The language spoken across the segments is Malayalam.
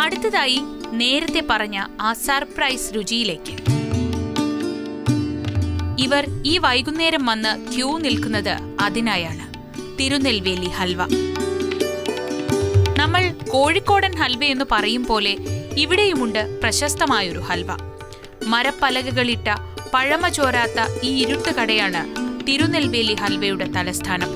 അടുത്തതായി നേരത്തെ പറഞ്ഞ ആ സർപ്രൈസ് രുചിയിലേക്ക് ഇവർ ഈ വൈകുന്നേരം വന്ന് ക്യൂ നിൽക്കുന്നത് അതിനായാണ് തിരുനെൽവേലി ഹൽവ നമ്മൾ കോഴിക്കോടൻ ഹൽവ എന്ന് പറയും പോലെ ഇവിടെയുമുണ്ട് പ്രശസ്തമായൊരു ഹൽവ മരപ്പലകകളിട്ട പഴമ ചോരാത്ത ഈ ഇരുട്ടുകടയാണ് തിരുനെൽവേലി ഹൽവയുടെ തലസ്ഥാനം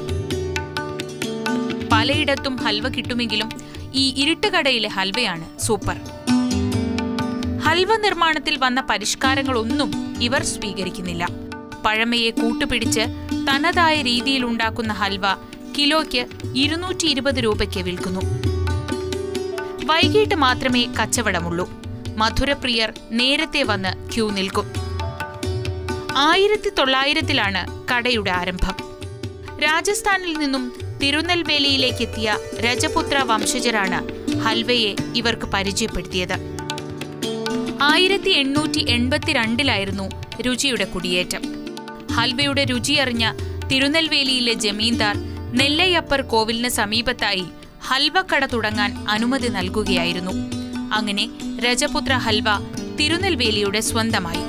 പലയിടത്തും ഹൽവ കിട്ടുമെങ്കിലും ഈ ഇരുട്ടുകടയിലെ ഹൽവയാണ് സൂപ്പർ ഹൽവ നിർമ്മാണത്തിൽ വന്ന പരിഷ്കാരങ്ങളൊന്നും ഇവർ സ്വീകരിക്കുന്നില്ല പഴമയെ കൂട്ടുപിടിച്ച് തനതായ രീതിയിൽ ഉണ്ടാക്കുന്ന ഹൽവ കിലോയ്ക്ക് ഇരുന്നൂറ്റി ഇരുപത് രൂപയ്ക്ക് വിൽക്കുന്നു വൈകിട്ട് മാത്രമേ കച്ചവടമുള്ളൂ മധുരപ്രിയർ നേരത്തെ വന്ന് ക്യൂ നിൽക്കും ആയിരത്തി തൊള്ളായിരത്തിലാണ് കടയുടെ ആരംഭം രാജസ്ഥാനിൽ നിന്നും തിരുനെൽവേലിയിലേക്കെത്തിയ രജപുത്ര വംശജരാണ് ഹൽവയെ ഇവർക്ക് പരിചയപ്പെടുത്തിയത് ആയിരത്തി എണ്ണൂറ്റി എൺപത്തിരണ്ടിലായിരുന്നു രുചിയുടെ കുടിയേറ്റം ഹൽവയുടെ രുചിയറിഞ്ഞ തിരുനെൽവേലിയിലെ ജമീന്ദാർ നെല്ലയ്യപ്പർ കോവിലിന് സമീപത്തായി ഹൽവക്കട തുടങ്ങാൻ അനുമതി നൽകുകയായിരുന്നു അങ്ങനെ രജപുത്ര ഹൽവ തിരുനെൽവേലിയുടെ സ്വന്തമായി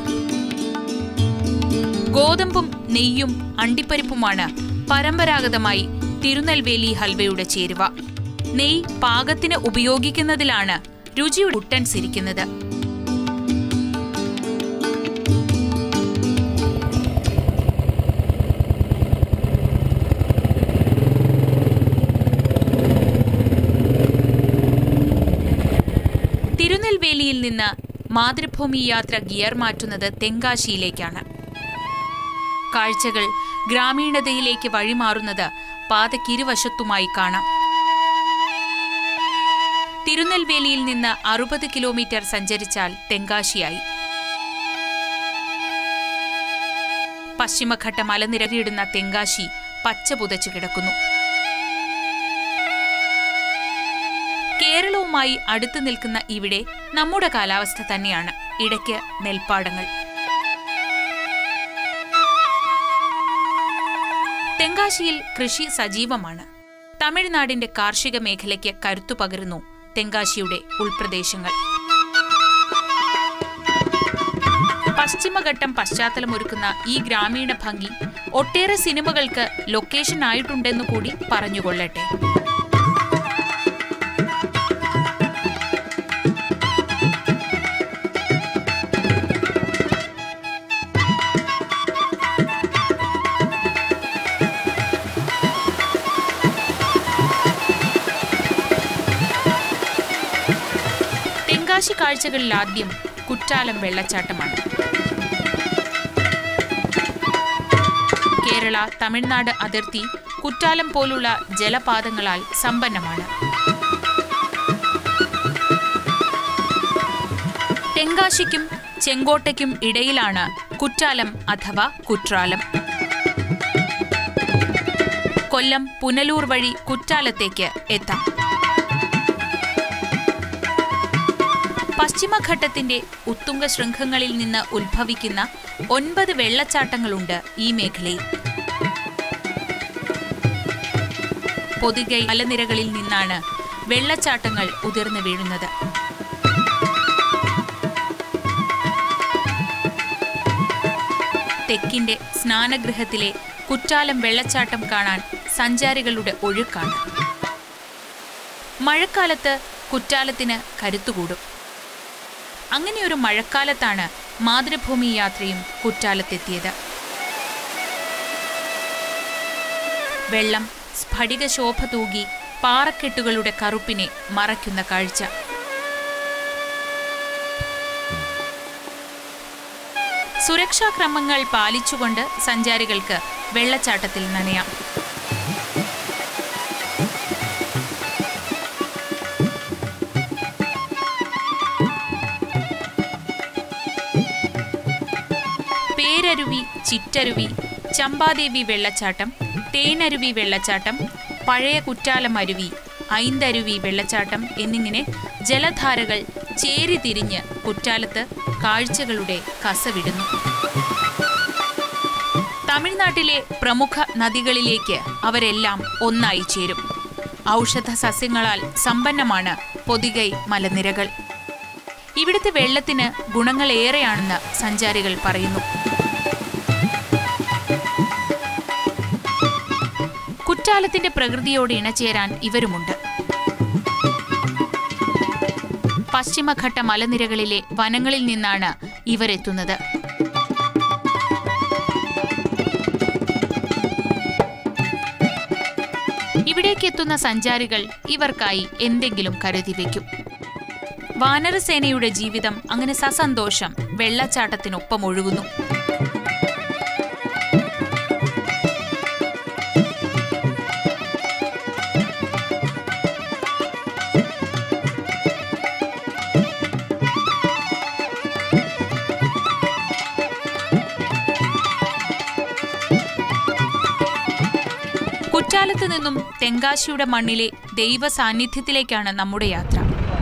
ഗോതമ്പും നെയ്യും അണ്ടിപ്പരിപ്പുമാണ് പരമ്പരാഗതമായി തിരുനെൽവേലി ഹൽവയുടെ ചേരുവ നെയ്യ് പാകത്തിന് ഉപയോഗിക്കുന്നതിലാണ് രുചിയുടെ കുട്ടൻസ് ഇരിക്കുന്നത് തിരുനെൽവേലിയിൽ നിന്ന് മാതൃഭൂമി യാത്ര ഗിയർ മാറ്റുന്നത് തെങ്കാശിയിലേക്കാണ് കാഴ്ചകൾ ഗ്രാമീണതയിലേക്ക് വഴിമാറുന്നത് പാതക്കിരുവശത്തുമായി കാണാം തിരുനെൽവേലിയിൽ നിന്ന് അറുപത് കിലോമീറ്റർ സഞ്ചരിച്ചാൽ തെങ്കാശിയായി പശ്ചിമഘട്ട മലനിരകിടുന്ന തെങ്കാശി പച്ച പുതച്ചു കിടക്കുന്നു കേരളവുമായി അടുത്തു നിൽക്കുന്ന ഇവിടെ നമ്മുടെ കാലാവസ്ഥ തന്നെയാണ് ഇടയ്ക്ക് നെൽപ്പാടങ്ങൾ തെങ്കാശിയിൽ കൃഷി സജീവമാണ് തമിഴ്നാടിന്റെ കാർഷിക മേഖലയ്ക്ക് കരുത്തു പകരുന്നു തെങ്കാശിയുടെ ഉൾപ്രദേശങ്ങൾ പശ്ചിമഘട്ടം പശ്ചാത്തലമൊരുക്കുന്ന ഈ ഗ്രാമീണ ഭംഗി ഒട്ടേറെ സിനിമകൾക്ക് ലൊക്കേഷൻ ആയിട്ടുണ്ടെന്നു കൂടി പറഞ്ഞുകൊള്ളട്ടെ തെങ്കാശി കാഴ്ചകളിൽ ആദ്യം കുറ്റാലം വെള്ളച്ചാട്ടമാണ് കേരള തമിഴ്നാട് അതിർത്തി കുറ്റാലം പോലുള്ള ജലപാതങ്ങളാൽ സമ്പന്നമാണ് തെങ്കാശിക്കും ചെങ്കോട്ടയ്ക്കും ഇടയിലാണ് കുറ്റാലം അഥവാ കുട്രാലം കൊല്ലം പുനലൂർ വഴി കുറ്റാലത്തേക്ക് എത്താം പശ്ചിമഘട്ടത്തിന്റെ ഉത്തുംഗ ശൃംഖങ്ങളിൽ നിന്ന് ഉത്ഭവിക്കുന്ന ഒൻപത് വെള്ളച്ചാട്ടങ്ങളുണ്ട് ഈ മേഖലയിൽ പൊതുകൈ മലനിരകളിൽ നിന്നാണ് വെള്ളച്ചാട്ടങ്ങൾ ഉതിർന്നു വീഴുന്നത് തെക്കിന്റെ സ്നാനഗൃഹത്തിലെ കുറ്റാലം വെള്ളച്ചാട്ടം കാണാൻ സഞ്ചാരികളുടെ ഒഴുക്കാണ് മഴക്കാലത്ത് കുറ്റാലത്തിന് കരുത്തുകൂടും അങ്ങനെയൊരു മഴക്കാലത്താണ് മാതൃഭൂമി യാത്രയും കുറ്റാലത്തെത്തിയത് വെള്ളം സ്ഫടിക ശോഭ തൂകി പാറക്കെട്ടുകളുടെ കറുപ്പിനെ മറയ്ക്കുന്ന കാഴ്ച സുരക്ഷാക്രമങ്ങൾ പാലിച്ചുകൊണ്ട് സഞ്ചാരികൾക്ക് വെള്ളച്ചാട്ടത്തിൽ നനയാം പേരരുവി ചിറ്റരുവി ചമ്പാദേവി വെള്ളച്ചാട്ടം തേനരുവി വെള്ളച്ചാട്ടം പഴയ കുറ്റാലം അരുവി ഐന്തരുവി വെള്ളച്ചാട്ടം എന്നിങ്ങനെ ജലധാരകൾ ചേരി തിരിഞ്ഞ് കുറ്റാലത്ത് കാഴ്ചകളുടെ കസവിടുന്നു തമിഴ്നാട്ടിലെ പ്രമുഖ നദികളിലേക്ക് അവരെല്ലാം ഒന്നായി ചേരും ഔഷധ സസ്യങ്ങളാൽ സമ്പന്നമാണ് പൊതികൈ മലനിരകൾ ഇവിടുത്തെ വെള്ളത്തിന് ഗുണങ്ങളേറെയാണെന്ന് സഞ്ചാരികൾ പറയുന്നു കുറ്റാലത്തിന്റെ പ്രകൃതിയോട് ഇണചേരാൻ ഇവരുമുണ്ട് പശ്ചിമഘട്ട മലനിരകളിലെ വനങ്ങളിൽ നിന്നാണ് ഇവരെത്തുന്നത് ഇവിടേക്കെത്തുന്ന സഞ്ചാരികൾ ഇവർക്കായി എന്തെങ്കിലും കരുതി വയ്ക്കും വാനരസേനയുടെ ജീവിതം അങ്ങനെ സസന്തോഷം വെള്ളച്ചാട്ടത്തിനൊപ്പം ഒഴുകുന്നു കുറ്റാലത്ത് നിന്നും തെങ്കാശിയുടെ മണ്ണിലെ ദൈവ സാന്നിധ്യത്തിലേക്കാണ് നമ്മുടെ യാത്ര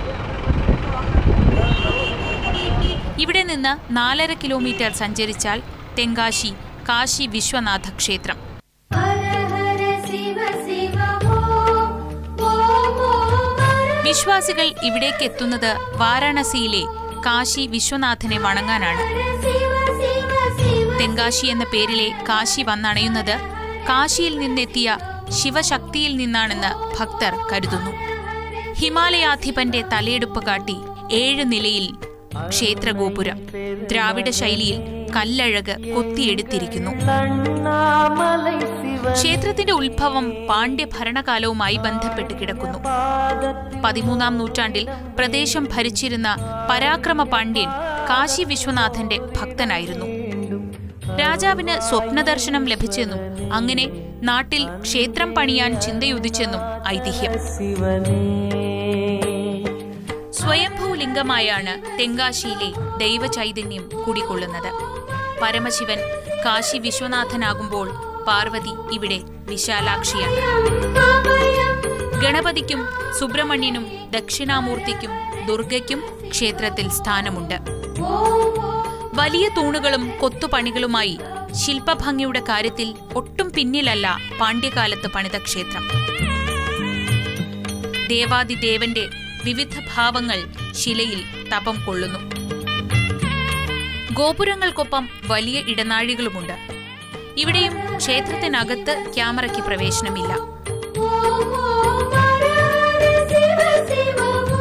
ഇവിടെ നിന്ന് നാലര കിലോമീറ്റർ സഞ്ചരിച്ചാൽ തെങ്കാശി കാശി വിശ്വനാഥ ക്ഷേത്രം ഹര ഹര ശിവ ശിവ ഓം ഓം ഓം ഹര വിശ്വാസികൾ ഇവിടേക്ക് എത്തുന്നത് വാരാണസിയിലെ കാശി വിശ്വനാഥനെ വണങ്ങാനാണ് ശിവ ശിവ ശിവ തെങ്കാശി എന്ന പേരിലെ കാശി വന്നണയുന്നത് കാശിയിൽ നിന്നെത്തിയ ശിവശക്തിയിൽ നിന്നാണെന്ന് ഭക്തർ കരുതുന്നു ഹിമാലയാധിപന്റെ തലയെടുപ്പ് കാട്ടി ഏഴ് നിലയിൽ ക്ഷേത്രഗോപുരം ദ്രാവിഡ ശൈലിയിൽ കല്ലഴക് കൊത്തിയെടുത്തിരിക്കുന്നു ക്ഷേത്രത്തിന്റെ ഉത്ഭവം പാണ്ഡ്യ ഭരണകാലവുമായി ബന്ധപ്പെട്ട് കിടക്കുന്നു പതിമൂന്നാം നൂറ്റാണ്ടിൽ പ്രദേശം ഭരിച്ചിരുന്ന പരാക്രമ പാണ്ഡ്യൻ കാശി വിശ്വനാഥന്റെ ഭക്തനായിരുന്നു രാജാവിന് സ്വപ്നദർശനം ലഭിച്ചെന്നും അങ്ങനെ നാട്ടിൽ ക്ഷേത്രം പണിയാൻ ചിന്തയുദിച്ചെന്നും ഐതിഹ്യം സ്വയംഭൂ ലിംഗമായാണ് തെങ്കാശിയിലെ ദൈവചൈതന്യം കുടികൊള്ളുന്നത് പരമശിവൻ കാശി വിശ്വനാഥനാകുമ്പോൾ പാർവതി ഇവിടെ വിശാലാക്ഷിയാണ് അഭയം ഗണപതിക്കും സുബ്രഹ്മണ്യനും ദക്ഷിണാമൂർത്തിക്കും ദുർഗയ്ക്കും ക്ഷേത്രത്തിൽ സ്ഥാനമുണ്ട് ഓം ഓം വലിയ തൂണുകളും കൊത്തുപണികളുമായി ശില്പഭംഗിയുടെ കാര്യത്തിൽ ഒട്ടും പിന്നിലല്ല പാണ്ഡ്യകാലത്ത് പണിത ക്ഷേത്രം ദേവാദിദേവന്റെ വിവിധ ഭാവങ്ങൾ ശിലയിൽ തപം കൊള്ളുന്നു ഗോപുരങ്ങൾക്കൊപ്പം വലിയ ഇടനാഴികളുമുണ്ട് ഇവിടെയും ക്ഷേത്രത്തിനകത്ത് ക്യാമറയ്ക്ക് പ്രവേശനമില്ല ഓം ഓം ഹര ഹര ശിവ ശിവ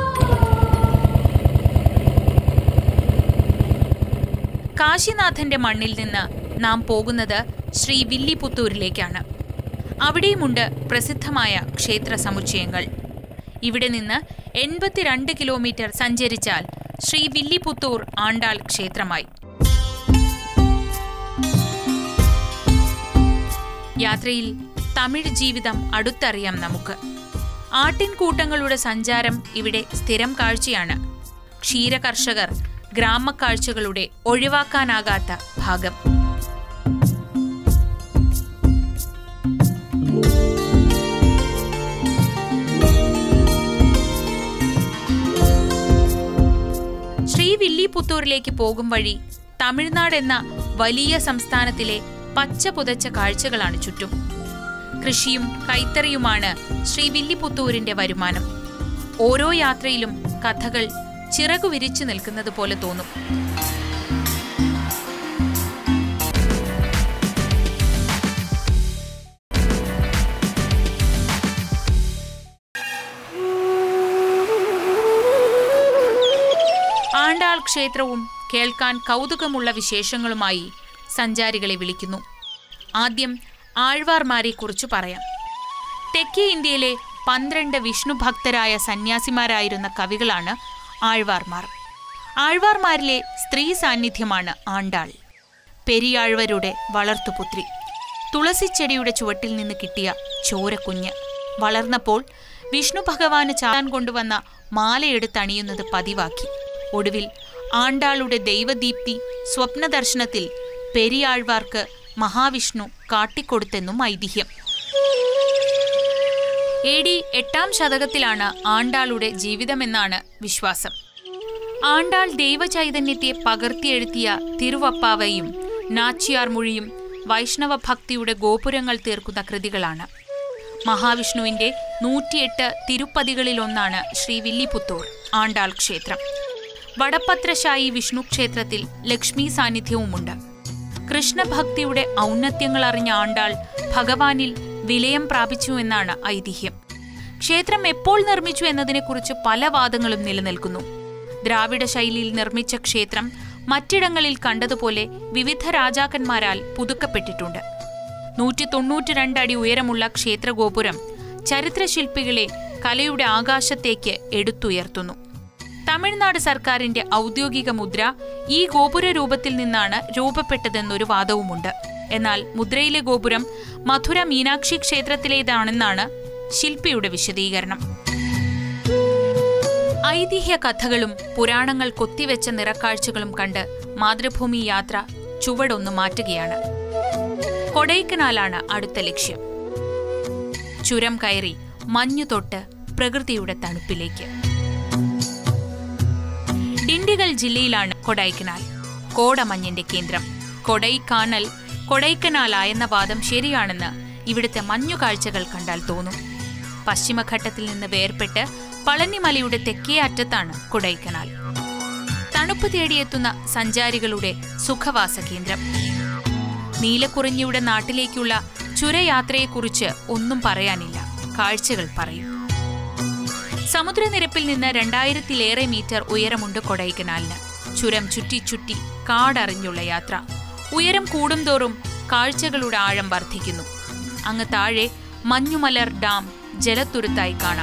കാശിനാഥന്റെ മണ്ണിൽ നിന്ന് നാം പോകുന്നത് ശ്രീ വില്ലിപുത്തൂരിലേക്കാണ് അവിടെയുമുണ്ട് പ്രസിദ്ധമായ ക്ഷേത്ര സമുച്ചയങ്ങൾ ഇവിടെ നിന്ന് എൺപത്തിരണ്ട് കിലോമീറ്റർ സഞ്ചരിച്ചാൽ ശ്രീ വില്ലിപുത്തൂർ ആണ്ടാൾ ക്ഷേത്രമായി യാത്രയിൽ തമിഴ് ജീവിതം അടുത്തറിയാം നമുക്ക് ആട്ടിൻകൂട്ടങ്ങളുടെ സഞ്ചാരം ഇവിടെ സ്ഥിരം കാഴ്ചയാണ് ക്ഷീരകർഷകർ ഗ്രാമക്കാഴ്ചകളുടെ ഒഴിവാക്കാനാകാത്ത ഭാഗം ശ്രീവില്ലിപുത്തൂരിലേക്ക് പോകും വഴി തമിഴ്നാട് എന്ന വലിയ സംസ്ഥാനത്തിലെ പച്ച പുതച്ച കാഴ്ചകളാണ് ചുറ്റും കൃഷിയും കൈത്തറിയുമാണ് ശ്രീവില്ലിപുത്തൂരിന്റെ വരുമാനം ഓരോ യാത്രയിലും കഥകൾ ചിറകു വിരിച്ചു നിൽക്കുന്നത് പോലെ തോന്നും ആണ്ടാൾ ക്ഷേത്രവും കേൾക്കാൻ കൗതുകമുള്ള വിശേഷങ്ങളുമായി സഞ്ചാരികളെ വിളിക്കുന്നു ആദ്യം ആഴ്വാർമാരെക്കുറിച്ച് പറയാം തെക്കേ ഇന്ത്യയിലെ പന്ത്രണ്ട് വിഷ്ണു ഭക്തരായ സന്യാസിമാരായിരുന്ന കവികളാണ് ആഴ്വാർമാർ ആഴ്വാർമാരിലെ സ്ത്രീ സാന്നിധ്യമാണ് ആണ്ടാൾ പെരിയാഴ്വരുടെ വളർത്തുപുത്രി തുളസിച്ചെടിയുടെ ചുവട്ടിൽ നിന്ന് കിട്ടിയ ചോരക്കുഞ്ഞ് വളർന്നപ്പോൾ വിഷ്ണു ഭഗവാന് ചാടാൻ കൊണ്ടുവന്ന മാലയെടുത്തണിയുന്നത് പതിവാക്കി ഒടുവിൽ ആണ്ടാളുടെ ദൈവദീപ്തി സ്വപ്നദർശനത്തിൽ പെരിയാഴ്വാർക്ക് മഹാവിഷ്ണു കാട്ടിക്കൊടുത്തെന്നും ഐതിഹ്യം എ ഡി എട്ടാം ശതകത്തിലാണ് ആണ്ടാളുടെ ജീവിതമെന്നാണ് വിശ്വാസം ആണ്ടാൾ ദൈവചൈതന്യത്തെ പകർത്തിയെഴുത്തിയ തിരുവപ്പാവയും നാച്ചിയാർ മൊഴിയും വൈഷ്ണവ ഭക്തിയുടെ ഗോപുരങ്ങൾ തീർക്കുന്ന കൃതികളാണ് മഹാവിഷ്ണുവിന്റെ നൂറ്റിയെട്ട് തിരുപ്പതികളിലൊന്നാണ് ശ്രീ വില്ലിപുത്തൂർ ആണ്ടാൾ ക്ഷേത്രം വടപ്പത്രശായി വിഷ്ണു ക്ഷേത്രത്തിൽ ലക്ഷ്മി സാന്നിധ്യവുമുണ്ട് കൃഷ്ണഭക്തിയുടെ ഔന്നത്യങ്ങൾ അറിഞ്ഞ ആണ്ടാൾ ഭഗവാനിൽ വിലയം പ്രാപിച്ചു എന്നാണ് ഐതിഹ്യം ക്ഷേത്രം എപ്പോൾ നിർമ്മിച്ചു എന്നതിനെക്കുറിച്ച് പല വാദങ്ങളും നിലനിൽക്കുന്നു ദ്രാവിഡ ശൈലിയിൽ നിർമ്മിച്ച ക്ഷേത്രം മറ്റിടങ്ങളിൽ കണ്ടതുപോലെ വിവിധ രാജാക്കന്മാരാൽ പുതുക്കപ്പെട്ടിട്ടുണ്ട് നൂറ്റി തൊണ്ണൂറ്റിരണ്ട് അടി ഉയരമുള്ള ക്ഷേത്രഗോപുരം ചരിത്രശില്പികളെ കലയുടെ ആകാശത്തേക്ക് എടുത്തുയർത്തുന്നു തമിഴ്നാട് സർക്കാരിന്റെ ഔദ്യോഗിക മുദ്ര ഈ ഗോപുര രൂപത്തിൽ നിന്നാണ് രൂപപ്പെട്ടതെന്നൊരു വാദവുമുണ്ട് എന്നാൽ മുദ്രയിലെ ഗോപുരം മധുര മീനാക്ഷി ക്ഷേത്രത്തിലേതാണെന്നാണ് ശില്പിയുടെ വിശദീകരണം ഐതിഹ്യ കഥകളും പുരാണങ്ങൾ കൊത്തിവെച്ച നിറക്കാഴ്ചകളും കണ്ട് മാതൃഭൂമി യാത്ര ചുവടൊന്ന് മാറ്റുകയാണ് കൊടൈക്കനാലാണ് അടുത്ത ലക്ഷ്യം ചുരം കയറി മഞ്ഞു തൊട്ട് പ്രകൃതിയുടെ തണുപ്പിലേക്ക് ഡിണ്ടിഗൽ ജില്ലയിലാണ് കൊടൈക്കനാൽ കോടമഞ്ഞിന്റെ കേന്ദ്രം കൊടൈക്കാനൽ കൊടൈക്കനാലായെന്ന വാദം ശരിയാണെന്ന് ഇവിടുത്തെ മഞ്ഞുകാഴ്ചകൾ കണ്ടാൽ തോന്നും പശ്ചിമഘട്ടത്തിൽ നിന്ന് വേർപെട്ട് പളനിമലയുടെ തെക്കേ അറ്റത്താണ് കൊടൈക്കനാൽ തണുപ്പ് തേടിയെത്തുന്ന സഞ്ചാരികളുടെ സുഖവാസ കേന്ദ്രം നീലക്കുറിഞ്ഞിയുടെ നാട്ടിലേക്കുള്ള ചുരയാത്രയെക്കുറിച്ച് ഒന്നും പറയാനില്ല കാഴ്ചകൾ പറയും സമുദ്രനിരപ്പിൽ നിന്ന് രണ്ടായിരത്തിലേറെ മീറ്റർ ഉയരമുണ്ട് കൊടൈക്കനാലിന് ചുരം ചുറ്റി ചുറ്റി കാടറിഞ്ഞുള്ള യാത്ര ഉയരം കൂടുംതോറും കാഴ്ചകളുടെ ആഴം വർദ്ധിക്കുന്നു അങ്ങ് താഴെ മഞ്ഞുമലർ ഡാം ജലത്തുരുത്തായി കാണാം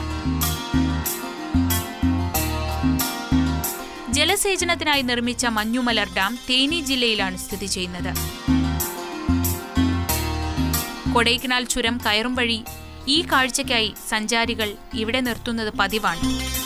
ജലസേചനത്തിനായി നിർമ്മിച്ച മഞ്ഞുമലർ ഡാം തേനി ജില്ലയിലാണ് സ്ഥിതി ചെയ്യുന്നത് കൊടൈക്കനാൽ ചുരം കയറും വഴി ഈ കാഴ്ചയ്ക്കായി സഞ്ചാരികൾ ഇവിടെ നിർത്തുന്നത് പതിവാണ്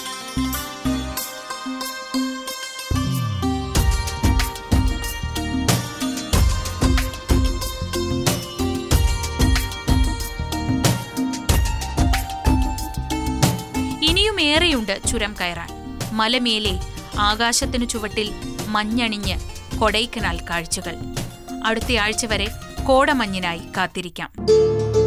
ഇനിയും ഏറെയുണ്ട് ചുരം കയറാൻ മലമേലെ ആകാശത്തിനു ചുവട്ടിൽ മഞ്ഞണിഞ്ഞ് കൊടൈക്കനാൽ കാഴ്ചകൾ അടുത്തയാഴ്ച വരെ കോടമഞ്ഞിനായി കാത്തിരിക്കാം